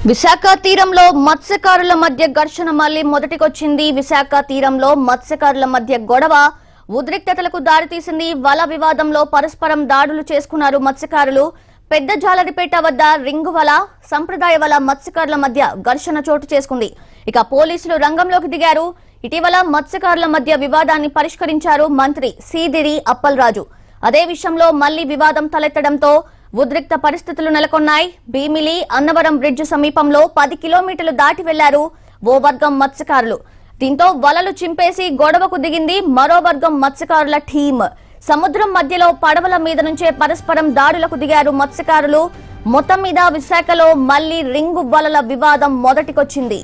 విశాఖ తీరంలో మత్స్యకారుల మధ్య ఘర్షణ మళ్లీ మొదటికొచ్చింది విశాఖ తీరంలో మత్స్యకారుల మధ్య గొడవ ఉద్రిక్తతలకు దారితీసింది వల వివాదంలో పరస్పరం దాడులు చేసుకున్నారు మత్స్యకారులు పెద్ద జాలరిపేట వద్ద రింగు వల సంప్రదాయ వల మత్స్యకారుల మధ్య ఘర్షణ చోటు చేసుకుంది ఇక పోలీసులు రంగంలోకి దిగారు ఇటీవల మత్స్యకారుల మధ్య వివాదాన్ని పరిష్కరించారు మంత్రి సీదిరి అప్పల్రాజు అదే విషయంలో మళ్లీ వివాదం తలెత్తడంతో ఉద్రిక్త పరిస్థితులు నెలకొన్నాయి భీమిలి అన్నవరం బ్రిడ్జ్ సమీపంలో పది కిలోమీటర్లు దాటి వెళ్లారు ఓ వర్గం మత్స్యకారులు దీంతో వలలు చింపేసి గొడవకు దిగింది మరో వర్గం మత్స్యకారుల టీం సముద్రం మధ్యలో పడవల మీద నుంచే పరస్పరం దాడులకు దిగారు మత్స్యకారులు మొత్తం మీద విశాఖలో మళ్లీ రింగు వలల వివాదం మొదటికొచ్చింది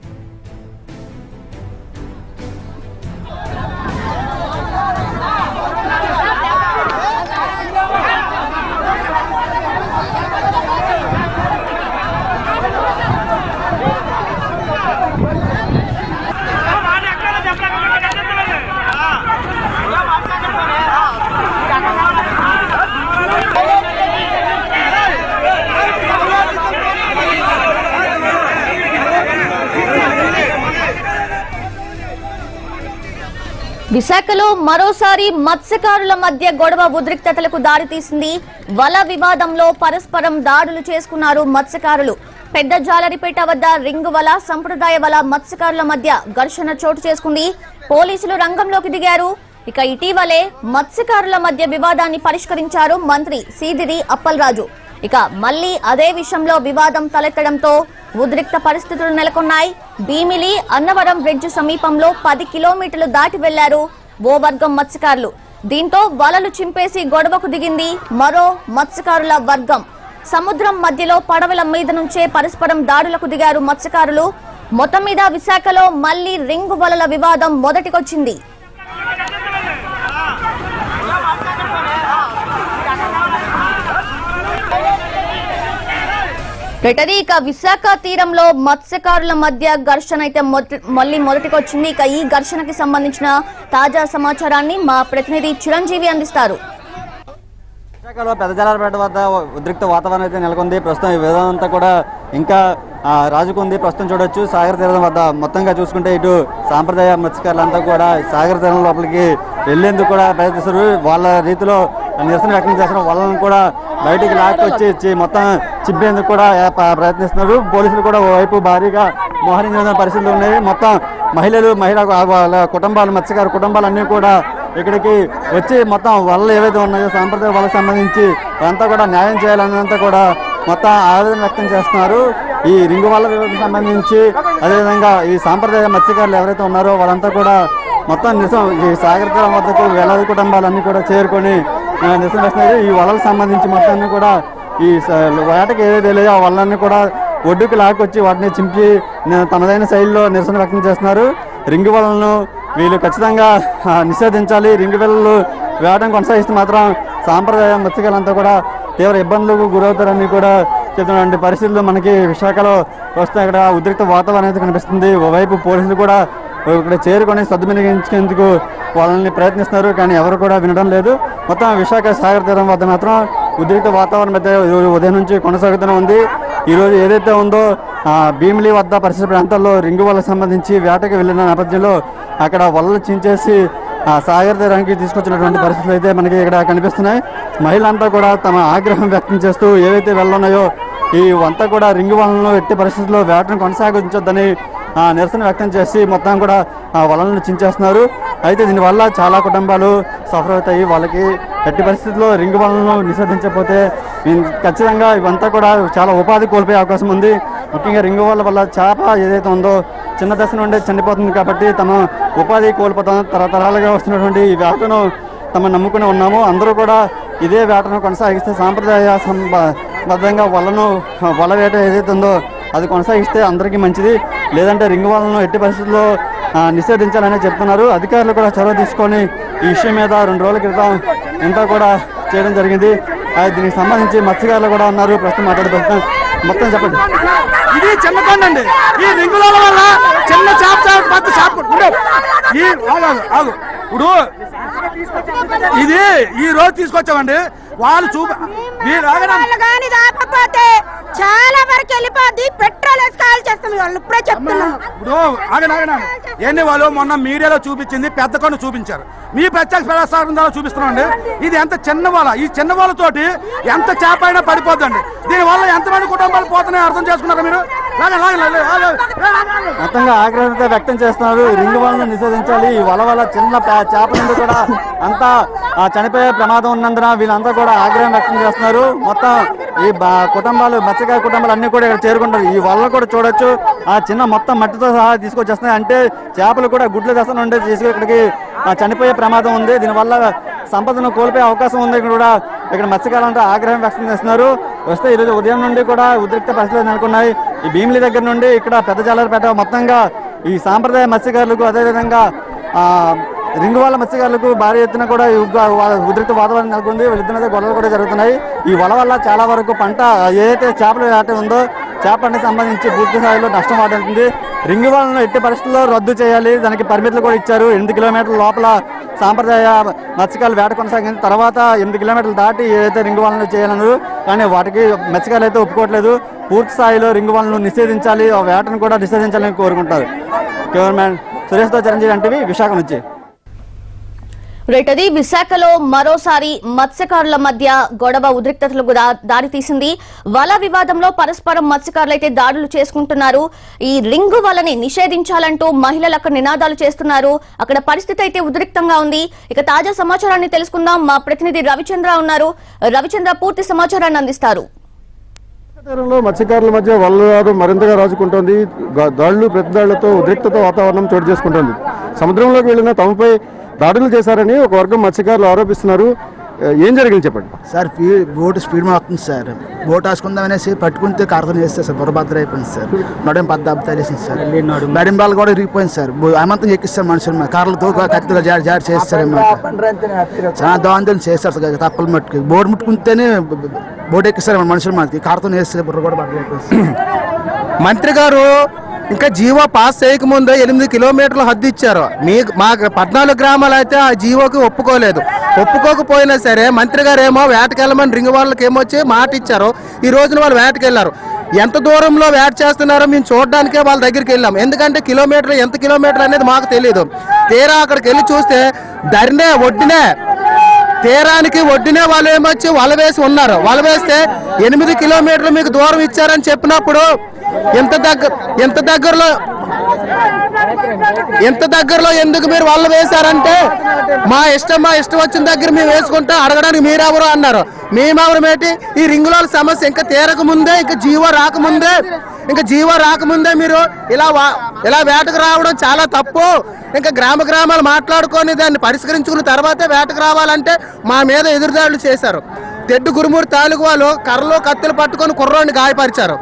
విశాఖలో మరోసారి మత్స్యకారుల మధ్య గొడవ ఉద్రిక్తతలకు దారితీసింది వల వివాదంలో పరస్పరం దాడులు చేసుకున్నారు మత్స్యకారులు పెద్ద జాలరిపేట వద్ద రింగు వల సంప్రదాయ వల మత్స్యకారుల మధ్య ఘర్షణ చోటు చేసుకుంది పోలీసులు రంగంలోకి దిగారు ఇక ఇటీవలే మత్స్యకారుల మధ్య వివాదాన్ని పరిష్కరించారు మంత్రి సీదిరి అప్పల్రాజు ఇక మళ్లీ అదే విషయంలో వివాదం తలెత్తడంతో ఉద్రిక్త పరిస్థితులు నెలకొన్నాయి భీమిలి అన్నవరం బ్రిడ్జ్ సమీపంలో పది కిలోమీటర్లు దాటి వెళ్లారు ఓ వర్గం మత్స్యకారులు దీంతో వలలు చింపేసి గొడవకు దిగింది మరో మత్స్యకారుల వర్గం సముద్రం మధ్యలో పడవల మీద నుంచే పరస్పరం దాడులకు దిగారు మత్స్యకారులు మొత్తం మీద విశాఖలో మళ్లీ రింగు వలల వివాదం మొదటికొచ్చింది రిటరీ ఇక విశాఖ తీరంలో మత్స్యకారుల మధ్య ఘర్షణ అయితే మొదటి- మళ్ళీ మొదటికొచ్చింది ఇక ఈ ఘర్షణకి సంబంధించిన తాజా సమాచారాన్ని మా ప్రతినిధి చిరంజీవి అందిస్తారు విశాఖలో పెద్ద జలాలపేట వద్ద ఉద్రిక్త వాతావరణం అయితే నెలకొంది ప్రస్తుతం ఈ విధానం అంతా కూడా ఇంకా ఆ, రాజుకుంది ప్రస్తుతం చూడొచ్చు సాగర తీరం వద్ద మొత్తంగా చూసుకుంటే ఇటు సాంప్రదాయ మత్స్యకారులంతా కూడా సాగర తీరం లోపలికి వెళ్లేందుకు కూడా ప్రయత్నిస్తారు వాళ్ళ రీతిలో నిరసన వ్యక్తం చేసిన వాళ్ళని కూడా బయటికి లాక్కొచ్చి చి- మొత్తం చిబ్బేందుకు కూడా ఏ- ప- ప్రయత్నిస్తున్నారు పోలీసులు కూడా ఓవైపు భారీగా మోహరించిన పరిస్థితులు ఉన్నాయి మొత్తం మహిళలు మహిళా వాళ్ళ కుటుంబాలు మత్స్యకారు కుటుంబాలన్నీ కూడా ఇక్కడికి వచ్చి మొత్తం వలలు ఏవైతే ఉన్నాయో సాంప్రదాయ వాళ్ళకి సంబంధించి అంతా కూడా న్యాయం చేయాలన్నంతా కూడా మొత్తం ఆవేదన వ్యక్తం చేస్తున్నారు ఈ రింగు వాళ్ళ సంబంధించి అదేవిధంగా ఈ సాంప్రదాయ మత్స్యకారులు ఎవరైతే ఉన్నారో వాళ్ళంతా కూడా మొత్తం నిజం ఈ సాగర తీరం వద్దకు వేలాది కుటుంబాలన్నీ కూడా చేరుకొని ఆ, నిరసన చేస్తున్నారు ఈ వలలకు సంబంధించి మొత్తాన్ని కూడా ఈ స- వేటకి ఏదైతే లేదో ఆ వలలన్నీ కూడా ఒడ్డుకు లాక్కొచ్చి వాటిని చింపి న- తమదైన శైలిలో నిరసన వ్యక్తం చేస్తున్నారు రింగు వలలను వీళ్ళు ఖచ్చితంగా ఆ, నిషేధించాలి రింగు వలలు వేయడం కొనసాగిస్తే మాత్రం సాంప్రదాయ మత్స్యకారులంతా కూడా తీవ్ర ఇబ్బందులకు గురవుతారని కూడా చెప్తున్నటువంటి పరిస్థితులు మనకి విశాఖలో వస్తే ఇక్కడ ఉద్రిక్త వాతావరణం అయితే కనిపిస్తుంది ఓవైపు పోలీసులు కూడా ఇక్కడ చేరుకొని సద్వినియోగించేందుకు వాళ్ళని ప్రయత్నిస్తున్నారు కానీ ఎవరు కూడా వినడం లేదు మొత్తం విశాఖ సాగర తీరం వద్ద మాత్రం ఉద్రిక్త వాతావరణం అయితే ఈరోజు ఉదయం నుంచి కొనసాగుతూనే ఉంది ఈరోజు ఏదైతే ఉందో ఆ, భీమిలి వద్ద పరిసర ప్రాంతాల్లో రింగు వలకు సంబంధించి వేటకు వెళ్ళిన నేపథ్యంలో అక్కడ వలలు చించేసి ఆ సాగర్ తీరానికి తీసుకొచ్చినటువంటి పరిస్థితులు అయితే మనకి ఇక్కడ కనిపిస్తున్నాయి మహిళలంతా కూడా తమ ఆగ్రహం వ్యక్తం చేస్తూ ఏవైతే వెళ్ళున్నాయో ఈ అంతా కూడా రింగు వలలను ఎట్టి పరిస్థితుల్లో వేటను కొనసాగించొద్దని ఆ, నిరసన వ్యక్తం చేసి మొత్తం కూడా ఆ వలలను చించేస్తున్నారు అయితే దీనివల్ల చాలా కుటుంబాలు సఫర్ అవుతాయి వాళ్ళకి ఎట్టి పరిస్థితుల్లో రింగు వలలను నిషేధించకపోతే ఇన్- ఖచ్చితంగా ఇవంతా కూడా చాలా ఉపాధి కోల్పోయే అవకాశం ఉంది ముఖ్యంగా రింగు వల్ల వల్ల చేప ఏదైతే ఉందో చిన్న దశ నుండి చనిపోతుంది కాబట్టి తమ ఉపాధి కోల్పోతాం తరతరాలుగా వస్తున్నటువంటి ఈ వేటను తమ నమ్ముకుని ఉన్నాము అందరూ కూడా ఇదే వేటను కొనసాగిస్తే సాంప్రదాయ సంబ- బద్ధంగా వలను వల వేట ఏదైతే ఉందో అది కొనసాగిస్తే అందరికీ మంచిది లేదంటే రింగు వలను ఎట్టి పరిస్థితుల్లో ఆ, నిషేధించాలని చెప్తున్నారు అధికారులు కూడా చొరవ తీసుకొని ఈ విషయం మీద రెండు రోజుల క్రితం ఇంతా కూడా చేయడం జరిగింది ఆ, దీనికి సంబంధించి మత్స్యకారులు కూడా ఉన్నారు ప్రస్తుతం మాట్లాడే మొత్తం చెప్పండి ఇది చిన్న కొండ అండి ఈ రింగుల వల్ల చిన్న చేప చేప పెద్ద చేప ఉండే ఈ ఆగు, ఆగు, ఆగు ఇప్పుడు ఇది ఈ రోజు తీసుకొచ్చామండి వాళ్ళు చూపి వీళ్ళు ఆగడం వాళ్ళు కానీ రాకపోతే చాలా వరకు వెళ్ళిపోద్ది పెట్రోల్ వేసి కాల్ చేస్తాం వాళ్ళు ఇప్పుడే చెప్తున్నాం ఇప్పుడు ఆగండి ఆగండి ఏంటి వాళ్ళు మొన్న మీడియాలో చూపించింది పెద్ద కొండ చూపించారు మీ ప్రత్యక్ష ప్రసారం ద్వారా చూపిస్తున్నాండి ఇది ఎంత చిన్న వాళ్ళ ఈ చిన్న వాళ్ళతోటి ఎంత చేప అయినా పడిపోద్దండి దీనివల్ల ఎంతమంది కుటుంబాలు పోతున్నాయి అర్థం చేసుకున్నారు మీరు లాగండి, లాగండి, లాగండి, లాగండి, లాగండి. మొత్తంగా ఆగ్రహత వ్యక్తం చేస్తున్నారు ఈ రింగ్ వాళ్ళను నిషేధించాలి ఈ వల వల్ల చిన్న పే- చేప నుండి కూడా అంతా ఆ, చనిపోయే ప్రమాదం ఉన్నందున వీళ్ళంతా కూడా ఆగ్రహం వ్యక్తం చేస్తున్నారు మొత్తం ఈ బా- కుటుంబాలు మత్స్యకార కుటుంబాలు అన్ని కూడా ఇక్కడ చేరుకుంటారు ఈ వల్ల కూడా చూడొచ్చు ఆ చిన్న మొత్తం మట్టితో సహా తీసుకొచ్చేస్తున్నాయి అంటే చేపలు కూడా గుడ్లు దశ నుండి తీసుకు ఇక్కడికి ఆ, చనిపోయే ప్రమాదం ఉంది దీనివల్ల సంపదను కోల్పోయే అవకాశం ఉంది ఇక్కడ కూడా ఇక్కడ మత్స్యకారులు అంతా ఆగ్రహం వ్యక్తం చేస్తున్నారు వస్తే ఈరోజు ఉదయం నుండి కూడా ఉద్రిక్త పరిస్థితులు నెలకొన్నాయి ఈ భీమిలి దగ్గర నుండి ఇక్కడ పెద్ద జాలరపేట మొత్తంగా ఈ సాంప్రదాయ మత్స్యకారులకు అదేవిధంగా ఆ, రింగు వాళ్ళ మత్స్యకారులకు భారీ ఎత్తున కూడా ఈ ఉగ్ర- వా- ఉద్రిక్త వాతావరణం నెలకొంది వీళ్ళిద్దరి మధ్య గొడవలు కూడా జరుగుతున్నాయి ఈ వల వల్ల చాలా వరకు పంట ఏదైతే చేపల వేట ఉందో చేప పంటకు సంబంధించి పూర్తి స్థాయిలో నష్టం వాటిల్తుంది రింగు వాళ్ళను ఎట్టి పరిస్థితుల్లో రద్దు చేయాలి దానికి పరిమితులు కూడా ఇచ్చారు ఎనిమిది కిలోమీటర్ల లోపల సాంప్రదాయ మత్స్యకారులు వేట కొనసాగింది తర్వాత ఎనిమిది కిలోమీటర్లు దాటి ఏదైతే రింగు వాళ్ళను చేయాలన్నారు కానీ వాటికి మత్స్యకారులు అయితే ఒప్పుకోవట్లేదు పూర్తి స్థాయిలో రింగు వాళ్ళను నిషేధించాలి ఆ వేటను కూడా నిషేధించాలని కోరుకుంటారు గవర్నమెంట్ సురేష్తో చిరంజీవి అంటే విశాఖ నుంచి రైట్ అది విశాఖలో మరోసారి మత్స్యకారుల మధ్య గొడవ ఉద్రిక్తతలకు దా- దారితీసింది వల వివాదంలో పరస్పరం మత్స్యకారులు అయితే దాడులు చేసుకుంటున్నారు ఈ రింగు వలని నిషేధించాలంటూ మహిళలు అక్కడ నినాదాలు చేస్తున్నారు అక్కడ పరిస్థితి అయితే ఉద్రిక్తంగా ఉంది ఇక తాజా సమాచారాన్ని తెలుసుకుందాం మా ప్రతినిధి రవిచంద్ర ఉన్నారు రవిచంద్ర పూర్తి సమాచారాన్ని అందిస్తారు తీరంలో మత్స్యకారుల మధ్య వల్లవాదం మరింతగా రాజుకుంటోంది గా- దాడులు ప్రతిదాడులతో ఉద్రిక్తత వాతావరణం చోటు చేసుకుంటోంది సముద్రంలోకి వెళ్లిన తమపై దాడులు చేశారని ఒక వర్గం మత్స్యకారులు ఆరోపిస్తున్నారు ఏ, ఏం జరిగింది చెప్పండి సార్ ఫీ బోట్ స్పీడ్ మీద వస్తుంది సార్ బోట్ వేసుకుందాం అనేసి పట్టుకుంటే కార్తను చేస్తే సార్ బుర్రభద్ర అయిపోయింది సార్ నడుం పెద్ద అబ్బతలేసింది సార్ నడిం బాల్ కూడా ఇరిగిపోయింది సార్ బో- అమంతం ఎక్కిస్తారు మనుషులు మీద. కార్లతో కత్తిగా జారి జారి చేస్తారు అన్నమాట చాలా దాంతో చేస్తారు సార్ తప్పలు మట్టుకు బోట్ ముట్టుకుంటేనే బ- బ- బోట్ ఎక్కిస్తారు మనుషులు మనకి కార్తను వేస్తే బుర్ర కూడా బద్దలు అయిపోయింది సార్. మంత్రి గారు ఇంకా జీవో పాస్ చేయకముందే ఎనిమిది కిలోమీటర్ల హద్దు ఇచ్చారు మీ మా పద్నాలుగు గ్రామాలు అయితే ఆ జీవోకి ఒప్పుకోలేదు ఒప్పుకోకపోయినా సరే మంత్రి గారు ఏమో వేటకెళ్ళమని రింగ్ వాళ్ళకి ఏమొచ్చి మాట ఇచ్చారు ఈ రోజున వాళ్ళు వేటకెళ్లారు ఎంత దూరంలో వేట చేస్తున్నారో మేము చూడడానికే వాళ్ళ దగ్గరికి వెళ్ళాం ఎందుకంటే కిలోమీటర్ ఎంత కిలోమీటర్ అనేది మాకు తెలియదు తీరా అక్కడికి వెళ్ళి చూస్తే ధరినే ఒడ్డినే తీరానికి ఒడ్డునే వాళ్ళు ఏమొచ్చి వల వేసి ఉన్నారు వల వేస్తే ఎనిమిది కిలోమీటర్లు మీకు దూరం ఇచ్చారని చెప్పినప్పుడు ఎంత దగ్గర ఎంత దగ్గరలో ఎంత దగ్గరలో ఎందుకు మీరు వల్ల వేశారంటే మా ఇష్టం మా ఇష్టం వచ్చిన దగ్గర మేము వేసుకుంటాం అడగడానికి మీరెవరు అన్నారు మేమెవరమేటి ఈ రింగుల సమస్య ఇంకా తీరక ముందే ఇంకా జీవో రాకముందే ఇంకా జీవో రాకముందే మీరు ఇలా వా- ఇలా వేటకు రావడం చాలా తప్పు ఇంకా గ్రామ గ్రామాలు మాట్లాడుకొని దాన్ని పరిష్కరించుకున్న తర్వాతే వేటకు రావాలంటే మా మీద ఎదురుదాడులు చేశారు తెడ్డు గురుమూరు తాలూకు వాళ్ళు కర్రలు కత్తులు పట్టుకొని కుర్రోడిని గాయపరిచారు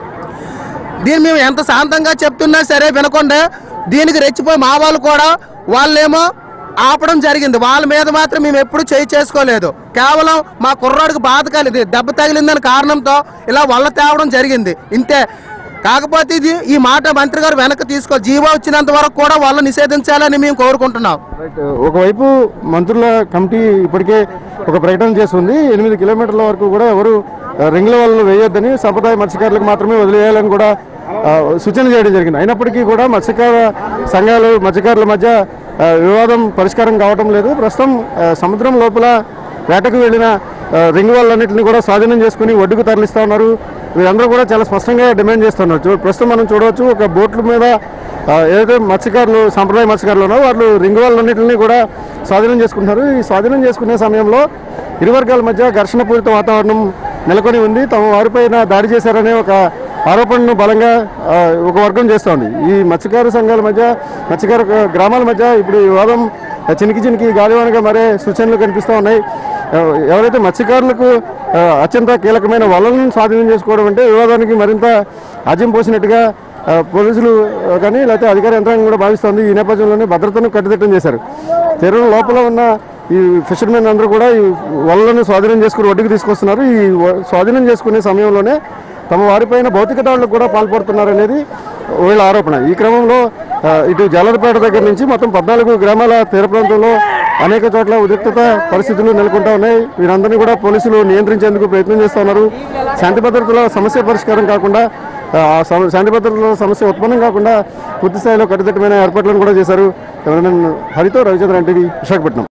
దీన్ని మేము ఎంత శాంతంగా చెప్తున్నా సరే వినకుండా దీనికి రెచ్చిపోయి మా వాళ్ళు కూడా వాళ్ళేమో ఆపడం జరిగింది వాళ్ళ మీద మాత్రం మేము ఎప్పుడు చేయి చేసుకోలేదు కేవలం మా కుర్రాడికి బాధ కలిగింది దెబ్బ తగిలిందని కారణంతో ఇలా వల్ల తేవడం జరిగింది ఇంతే కాకపోతే ఇది ఈ మాట మంత్రి గారు వెనక్కి తీసుకో జీవో వచ్చినంత వరకు కూడా వాళ్ళు నిషేధించాలని మేము కోరుకుంటున్నాం రైట్ ఒకవైపు మంత్రుల కమిటీ ఇప్పటికే ఒక ప్రకటన చేస్తుంది ఎనిమిది కిలోమీటర్ల వరకు కూడా ఎవరు ఆ, రింగుల వాళ్ళు వేయొద్దని సంప్రదాయ మత్స్యకారులకు మాత్రమే వదిలేయాలని కూడా ఆ, సూచన చేయడం జరిగింది అయినప్పటికీ కూడా మత్స్యకార సంఘాలు మత్స్యకారుల మధ్య ఆ, వివాదం పరిష్కారం కావటం లేదు ప్రస్తుతం ఆ, సముద్రం లోపల వేటకు వెళ్ళిన ఆ, రింగు వాళ్ళన్నింటినీ కూడా స్వాధీనం చేసుకుని ఒడ్డుకు తరలిస్తా ఉన్నారు వీరందరూ కూడా చాలా స్పష్టంగా డిమాండ్ చేస్తున్నారు చూ- ప్రస్తుతం మనం చూడవచ్చు ఒక బోట్ల మీద ఆ, ఏదైతే మత్స్యకారులు సాంప్రదాయ మత్స్యకారులు ఉన్నారో వాళ్ళు రింగు వాళ్ళన్నింటినీ కూడా స్వాధీనం చేసుకుంటున్నారు ఈ స్వాధీనం చేసుకునే సమయంలో ఇరు వర్గాల మధ్య ఘర్షణపూరిత వాతావరణం నెలకొని ఉంది తమ వారిపైన దాడి చేశారనే ఒక ఆరోపణను బలంగా ఆ, ఒక వర్గం చేస్తోంది ఈ మత్స్యకార సంఘాల మధ్య మత్స్యకార గ్రామాల మధ్య ఇప్పుడు ఈ వివాదం చినికి చినికి గాలివానగా మరే సూచనలు కనిపిస్తూ ఉన్నాయి ఎవ- ఎవరైతే మత్స్యకారులకు ఆ, అత్యంత కీలకమైన వలలను స్వాధీనం చేసుకోవడం అంటే వివాదానికి మరింత ఆజ్యం పోసినట్టుగా ఆ, పోలీసులు ఆ, కానీ లేకపోతే అధికార యంత్రాంగం కూడా భావిస్తోంది ఈ నేపథ్యంలోనే భద్రతను కట్టుదిట్టం చేశారు తీరం లోపల ఉన్న ఈ ఫిషర్మెన్ అందరూ కూడా ఈ వలలను స్వాధీనం చేసుకుని ఒడ్డుకు తీసుకొస్తున్నారు ఈ వ- స్వాధీనం చేసుకునే సమయంలోనే తమ వారిపైన భౌతిక దాడులకు కూడా పాల్పడుతున్నారు అనేది వీళ్ళ ఆరోపణ ఈ క్రమంలో ఆ, ఇటు జలదపేట దగ్గర నుంచి మొత్తం పద్నాలుగు గ్రామాల తీర ప్రాంతంలో అనేక చోట్ల ఉద్రిక్తత పరిస్థితులు నెలకొంటా ఉన్నాయి వీరందరినీ కూడా పోలీసులు నియంత్రించేందుకు ప్రయత్నం చేస్తూ ఉన్నారు శాంతి భద్రతల సమస్య పరిష్కారం కాకుండా ఆ, సమ- శాంతి భద్రతల సమస్య ఉత్పన్నం కాకుండా పూర్తి స్థాయిలో కట్టుదిట్టమైన ఏర్పాట్లను కూడా చేశారు కెమెరామెన్ హరితో రవిచంద్ర ఎన్టీవీ విశాఖపట్నం